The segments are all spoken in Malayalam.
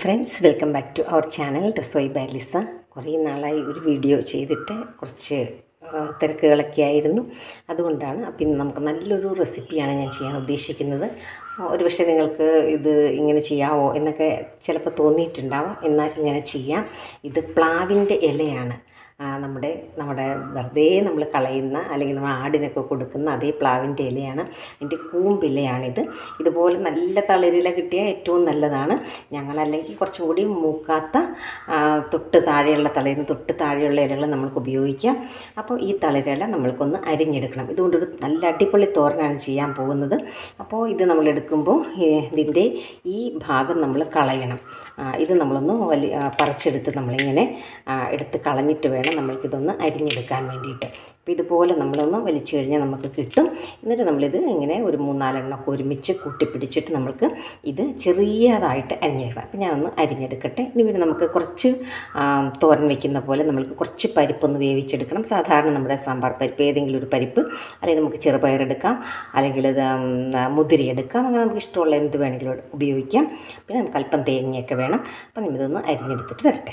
friends welcome back to our channel ഡ്രസ്സോയ് ബൈ ലിസ കുറേ നാളായി ഒരു വീഡിയോ ചെയ്തിട്ട് കുറച്ച് ആ, തിരക്കുകളൊക്കെ ആയിരുന്നു അതുകൊണ്ടാണ് അപ്പം ഇന്ന് നമുക്ക് നല്ലൊരു റെസിപ്പിയാണ് ഞാൻ ചെയ്യാൻ ഉദ്ദേശിക്കുന്നത് ആ, ഒരു പക്ഷേ നിങ്ങൾക്ക് ഇത് ഇങ്ങനെ ചെയ്യാവോ എന്നൊക്കെ ചിലപ്പോൾ തോന്നിയിട്ടുണ്ടാവാം എന്നാൽ ഇങ്ങനെ ചെയ്യാം ഇത് പ്ലാവിൻ്റെ ഇലയാണ് ആ, നമ്മുടെ നമ്മുടെ വെറുതെ നമ്മൾ കളയുന്ന അല്ലെങ്കിൽ നമ്മൾ ആടിനൊക്കെ കൊടുക്കുന്ന അതേ പ്ലാവിൻ്റെ ഇലയാണ് അതിൻ്റെ കൂമ്പിലയാണിത് ഇതുപോലെ നല്ല തളിരില കിട്ടിയാൽ ഏറ്റവും നല്ലതാണ് ഞങ്ങളല്ലെങ്കിൽ കുറച്ചും കൂടി മൂക്കാത്ത ആ, തൊട്ട് താഴെയുള്ള തളിരിന് തൊട്ട് താഴെയുള്ള ഇലകൾ നമ്മൾക്ക് ഉപയോഗിക്കാം അപ്പോൾ ഈ തളിരില നമ്മൾക്കൊന്ന് അരിഞ്ഞെടുക്കണം ഇതുകൊണ്ടൊരു നല്ല അടിപൊളി തോരനാണ് ചെയ്യാൻ പോകുന്നത് അപ്പോൾ ഇത് നമ്മൾ എടുക്കുമ്പോൾ ഇതിൻ്റെ ഈ ഭാഗം നമ്മൾ കളയണം ആ, ഇത് നമ്മളൊന്ന് വലിയ ആ, പറിച്ചെടുത്ത് നമ്മളിങ്ങനെ ആ, എടുത്ത് കളഞ്ഞിട്ട് വേണം നമ്മൾക്കിതൊന്ന് അരിഞ്ഞെടുക്കാൻ വേണ്ടിയിട്ട് അപ്പോൾ ഇതുപോലെ നമ്മളൊന്ന് വലിച്ചു കഴിഞ്ഞാൽ നമുക്ക് കിട്ടും എന്നിട്ട് നമ്മളിത് ഇങ്ങനെ ഒരു മൂന്നാലെണ്ണമൊക്കെ ഒരുമിച്ച് കൂട്ടിപ്പിടിച്ചിട്ട് നമുക്ക് ഇത് ചെറിയതായിട്ട് അരിഞ്ഞെടുക്കണം അപ്പോൾ ഞാനൊന്ന് അരിഞ്ഞെടുക്കട്ടെ ഇനി പിന്നെ നമുക്ക് കുറച്ച് ആ, തോരൻ വയ്ക്കുന്ന പോലെ നമുക്ക് കുറച്ച് പരിപ്പൊന്ന് വേവിച്ചെടുക്കണം സാധാരണ നമ്മുടെ സാമ്പാർ പരിപ്പ് ഏതെങ്കിലും ഒരു പരിപ്പ് അല്ലെങ്കിൽ നമുക്ക് ചെറുപയറെടുക്കാം അല്ലെങ്കിൽ ഇത് ഉം, മുതിരി എടുക്കാം അങ്ങനെ നമുക്ക് ഇഷ്ടമുള്ള എന്ത് വേണമെങ്കിലും ഉപയോഗിക്കാം പിന്നെ നമുക്ക് അല്പം തേങ്ങയൊക്കെ വേണം അപ്പം നമ്മളിതൊന്ന് അരിഞ്ഞെടുത്തിട്ട് വരട്ടെ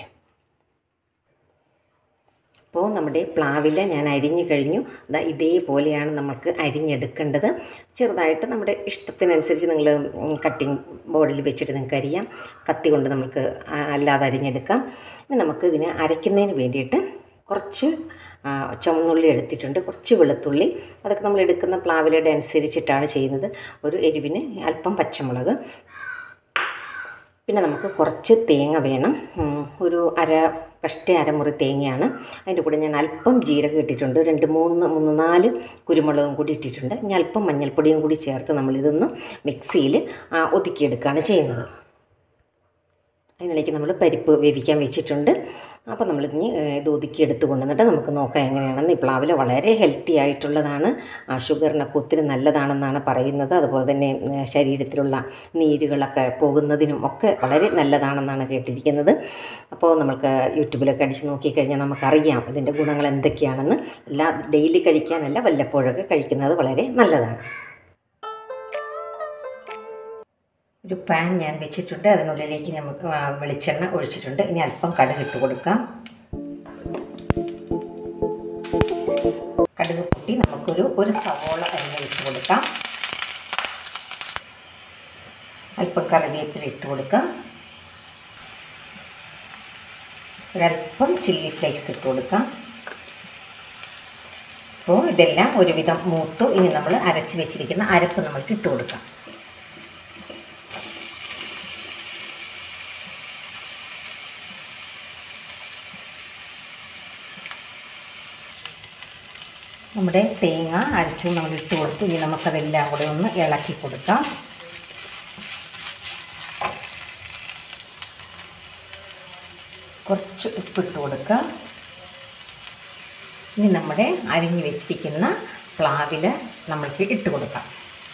അപ്പോൾ നമ്മുടെ പ്ലാവില ഞാൻ അരിഞ്ഞു കഴിഞ്ഞു ദാ ഇതേപോലെയാണ് നമുക്ക് അരിഞ്ഞെടുക്കേണ്ടത് ചെറുതായിട്ട് നമ്മുടെ ഇഷ്ടത്തിനനുസരിച്ച് നിങ്ങൾ കട്ടിങ് ബോർഡിൽ വെച്ചിട്ട് നിങ്ങൾക്ക് അരിയാം കത്തി കൊണ്ട് നമുക്ക് ആ- അല്ലാതെ അരിഞ്ഞെടുക്കാം ഇനി നമുക്ക് ഇതിനെ അരയ്ക്കുന്നതിന് വേണ്ടിയിട്ട് കുറച്ച് ആ, ചുവന്നുള്ളി എടുത്തിട്ടുണ്ട് കുറച്ച് വെളുത്തുള്ളി അതൊക്കെ നമ്മൾ എടുക്കുന്ന പ്ലാവിലയുടെ അനുസരിച്ചിട്ടാണ് ചെയ്യുന്നത് ഒരു എരിവിന് അല്പം പച്ചമുളക് പിന്നെ നമുക്ക് കുറച്ച് തേങ്ങ വേണം ഉം, ഒരു അര കഷ്ടി അരമുറി തേങ്ങയാണ് അതിൻ്റെ കൂടെ ഞാൻ അല്പം ജീരകം ഇട്ടിട്ടുണ്ട് രണ്ട് മൂന്ന് മൂന്ന് നാല് കുരുമുളകും കൂടി ഇട്ടിട്ടുണ്ട് ഇനി അല്പം മഞ്ഞൾപ്പൊടിയും കൂടി ചേർത്ത് നമ്മളിതൊന്ന് മിക്സിയിൽ ആ, ഒതുക്കിയെടുക്കുകയാണ് ചെയ്യുന്നത് അതിനിടയ്ക്ക് നമ്മൾ പരിപ്പ് വേവിക്കാൻ വെച്ചിട്ടുണ്ട് അപ്പോൾ നമ്മൾ ഇനി ഏഹ്, ഇത് ഒതുക്കി എടുത്ത് കൊണ്ടുവന്നിട്ട് നമുക്ക് നോക്കാം എങ്ങനെയാണെന്ന് ഈ പ്ലാവില വളരെ ഹെൽത്തി ആയിട്ടുള്ളതാണ് ആ, ഷുഗറിനൊക്കെ ഒത്തിരി നല്ലതാണെന്നാണ് പറയുന്നത് അതുപോലെ തന്നെ ഏഹ്, ശരീരത്തിലുള്ള നീരുകളൊക്കെ പോകുന്നതിനും ഒക്കെ വളരെ നല്ലതാണെന്നാണ് കേട്ടിരിക്കുന്നത് അപ്പോൾ നമുക്ക് യൂട്യൂബിലൊക്കെ അടിച്ച് നോക്കിക്കഴിഞ്ഞാൽ നമുക്കറിയാം ഇതിൻ്റെ ഗുണങ്ങൾ എന്തൊക്കെയാണെന്ന് എല്ലാ ഡെയിലി കഴിക്കാനല്ല വല്ലപ്പോഴൊക്കെ കഴിക്കുന്നത് വളരെ നല്ലതാണ് ഒരു പാൻ ഞാൻ വെച്ചിട്ടുണ്ട് അതിനുള്ളിലേക്ക് നമുക്ക് ആ, വെളിച്ചെണ്ണ ഒഴിച്ചിട്ടുണ്ട് ഇനി അല്പം കടുക് ഇട്ട് കൊടുക്കാം കടുക് പൊട്ടി നമുക്കൊരു ഒരു സവോള അരിഞ്ഞ് ഇട്ട് കൊടുക്കാം അല്പം കറിവേപ്പില ഇട്ട് കൊടുക്കാം ഒരല്പം ചില്ലി ഫ്ലേക്സ് ഇട്ട് കൊടുക്കാം അപ്പോൾ ഇതെല്ലാം ഒരുവിധം മൂത്തു ഇനി നമ്മൾ അരച്ച് വെച്ചിരിക്കുന്ന അരപ്പ് നമ്മൾക്ക് ഇട്ട് കൊടുക്കാം നമ്മുടെ തേങ്ങ അരച്ച് നമ്മൾ ഇട്ട് കൊടുത്തു ഇനി നമുക്കതെല്ലാം കൂടെ ഒന്ന് ഇളക്കി കൊടുക്കാം കുറച്ച് ഉപ്പിട്ട് കൊടുക്കാം ഇനി നമ്മുടെ അരിഞ്ഞു വെച്ചിരിക്കുന്ന പ്ലാവിൽ നമ്മൾക്ക് ഇട്ട് കൊടുക്കാം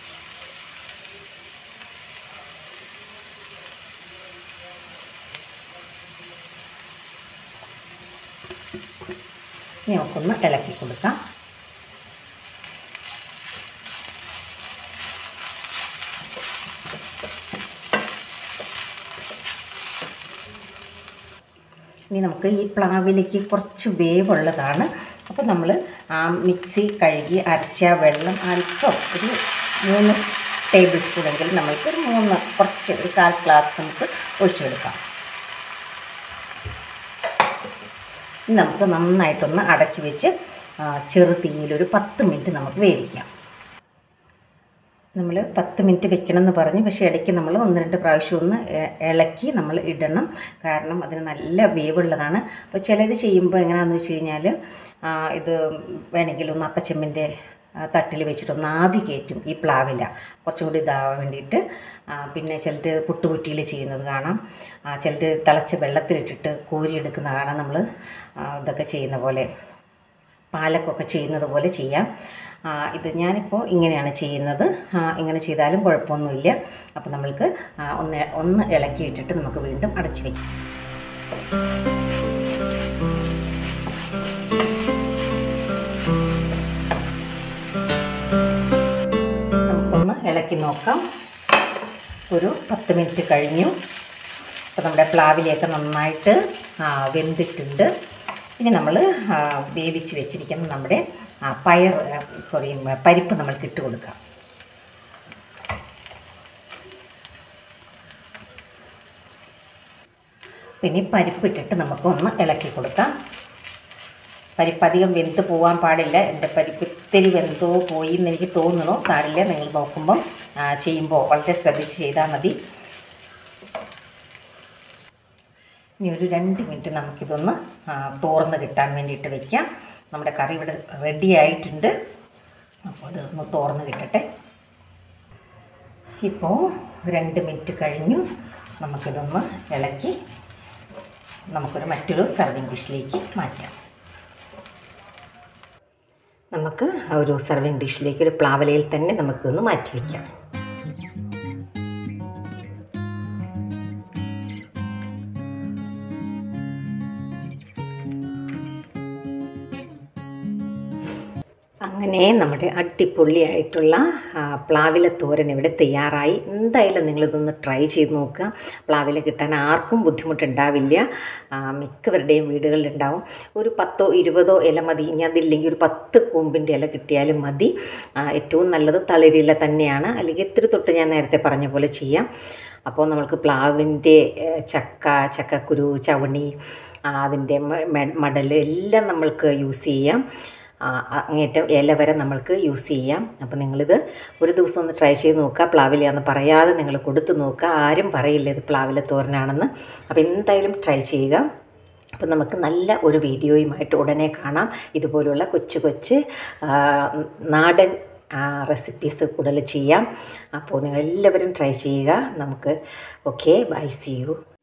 ഇനി നമുക്കൊന്ന് ഇളക്കി കൊടുക്കാം ഇനി നമുക്ക് ഈ പ്ലാവിലേക്ക് കുറച്ച് വേവുള്ളതാണ് അപ്പോൾ നമ്മൾ ആ മിക്സി കഴുകി അരച്ച വെള്ളം അല്പം ഒരു മൂന്ന് ടേബിൾ സ്പൂണെങ്കിലും നമ്മൾക്ക് ഒരു മൂന്ന് കുറച്ച് ഒരു കാൽ ഗ്ലാസ് നമുക്ക് ഒഴിച്ചെടുക്കാം ഇനി നമുക്ക് നന്നായിട്ടൊന്ന് അടച്ച് വെച്ച് ആ, ചെറു തീയിലൊരു പത്ത് മിനിറ്റ് നമുക്ക് വേവിക്കാം നമ്മൾ പത്ത് മിനിറ്റ് വെക്കണം എന്ന് പറഞ്ഞു പക്ഷേ ഇടയ്ക്ക് നമ്മൾ ഒന്ന് രണ്ട് പ്രാവശ്യം ഒന്ന് എ- ഇളക്കി നമ്മൾ ഇടണം കാരണം അതിന് നല്ല വേവുള്ളതാണ് അപ്പോൾ ചിലർ ചെയ്യുമ്പോൾ എങ്ങനെയാണെന്ന് വെച്ച് കഴിഞ്ഞാൽ ആ, ഇത് വേണമെങ്കിൽ ഒന്ന് അപ്പച്ചമ്മിൻ്റെ തട്ടിൽ വെച്ചിട്ട് ഒന്ന് ആവി കയറ്റും ഈ പ്ലാവില കുറച്ചും കൂടി ഇതാവാൻ വേണ്ടിയിട്ട് ആ, പിന്നെ ചിലർ പുട്ടുകുറ്റിയിൽ ചെയ്യുന്നത് കാണാം ചിലർ തിളച്ച വെള്ളത്തിലിട്ടിട്ട് കോരിയെടുക്കുന്ന കാണാം നമ്മൾ ഇതൊക്കെ ചെയ്യുന്ന പോലെ പാലക്കൊക്കെ ചെയ്യുന്നത് പോലെ ചെയ്യാം ആ, ഇത് ഞാനിപ്പോൾ ഇങ്ങനെയാണ് ചെയ്യുന്നത് ആ, ഇങ്ങനെ ചെയ്താലും കുഴപ്പമൊന്നുമില്ല അപ്പോൾ നമ്മൾക്ക് ആ, ഒന്ന് ഒന്ന് ഇളക്കിയിട്ടിട്ട് നമുക്ക് വീണ്ടും അടച്ചു വയ്ക്കാം നമുക്കൊന്ന് ഇളക്കി നോക്കാം ഒരു പത്ത് മിനിറ്റ് കഴിഞ്ഞു അപ്പോൾ നമ്മുടെ പ്ലാവിലയൊക്കെ നന്നായിട്ട് ആ, വെന്തിട്ടുണ്ട് ഇനി നമ്മൾ വേവിച്ച് വെച്ചിരിക്കുന്ന നമ്മുടെ ആ, പയർ സോറി പരിപ്പ് നമ്മൾക്ക് ഇട്ട് കൊടുക്കാം പിന്നെ പരിപ്പിട്ടിട്ട് നമുക്കൊന്ന് ഇളക്കി കൊടുക്കാം പരിപ്പ് അധികം വെന്ത് പോകാൻ പാടില്ല എൻ്റെ പരിപ്പ് ഇത്തിരി വെന്തോ പോയി എന്ന് എനിക്ക് തോന്നുന്നു സാരില്ല നിങ്ങൾ നോക്കുമ്പം ആ, ചെയ്യുമ്പോൾ വളരെ ശ്രദ്ധിച്ച് ചെയ്താൽ മതി ഇനി ഒരു രണ്ട് മിനിറ്റ് നമുക്കിതൊന്ന് ആ, തോർന്ന് കിട്ടാൻ വേണ്ടിയിട്ട് വെക്കാം നമ്മുടെ കറി ഇവിടെ റെഡി ആയിട്ടുണ്ട് അപ്പോൾ അതൊന്ന് തോർന്ന് കിട്ടട്ടെ ഇപ്പോൾ രണ്ട് മിനിറ്റ് കഴിഞ്ഞു നമുക്കിതൊന്ന് ഇളക്കി നമുക്കൊരു മറ്റൊരു സർവിങ് ഡിഷിലേക്ക് മാറ്റാം നമുക്ക് ആ ഒരു സർവിങ് ഡിഷിലേക്ക് ഒരു പ്ലാവലയിൽ തന്നെ നമുക്കിതൊന്ന് മാറ്റി വയ്ക്കാം അങ്ങനെ നമ്മുടെ അടിപൊളിയായിട്ടുള്ള ആ, പ്ലാവില തോരൻ ഇവിടെ തയ്യാറായി എന്തായാലും നിങ്ങളിതൊന്ന് ട്രൈ ചെയ്ത് നോക്കുക പ്ലാവില കിട്ടാൻ ആർക്കും ബുദ്ധിമുട്ടുണ്ടാവില്ല ആ, മിക്കവരുടെയും വീടുകളിലുണ്ടാവും ഒരു പത്തോ ഇരുപതോ ഇല മതി ഇനി അതില്ലെങ്കിൽ ഒരു പത്ത് കൂമ്പിൻ്റെ ഇല കിട്ടിയാലും മതി ആ, ഏറ്റവും നല്ലത് തളിരില തന്നെയാണ് അല്ലെങ്കിൽ ഇത്തിരി തൊട്ട് ഞാൻ നേരത്തെ പറഞ്ഞ പോലെ ചെയ്യാം അപ്പോൾ നമുക്ക് പ്ലാവിൻ്റെ ഏഹ്, ചക്ക ചക്കക്കുരു ചവണി ആ, അതിൻ്റെ മ- മെ- മടൽ എല്ലാം നമ്മൾക്ക് യൂസ് ചെയ്യാം ആ, അങ്ങേറ്റം ഇല വരെ നമ്മൾക്ക് യൂസ് ചെയ്യാം അപ്പോൾ നിങ്ങളിത് ഒരു ദിവസം ഒന്ന് ട്രൈ ചെയ്ത് നോക്കുക പ്ലാവിലയാന്ന് പറയാതെ നിങ്ങൾ കൊടുത്തു നോക്കുക ആരും പറയില്ല ഇത് പ്ലാവില തോരനാണെന്ന് അപ്പോൾ എന്തായാലും ട്രൈ ചെയ്യുക അപ്പോൾ നമുക്ക് നല്ല ഒരു വീഡിയോയുമായിട്ട് ഉടനെ കാണാം ഇതുപോലുള്ള കൊച്ചു കൊച്ച് ആ, നാടൻ റെസിപ്പീസ് കൂടുതൽ ചെയ്യാം അപ്പോൾ നിങ്ങൾ എല്ലാവരും ട്രൈ ചെയ്യുക നമുക്ക് ഓക്കെ ബൈ സി യു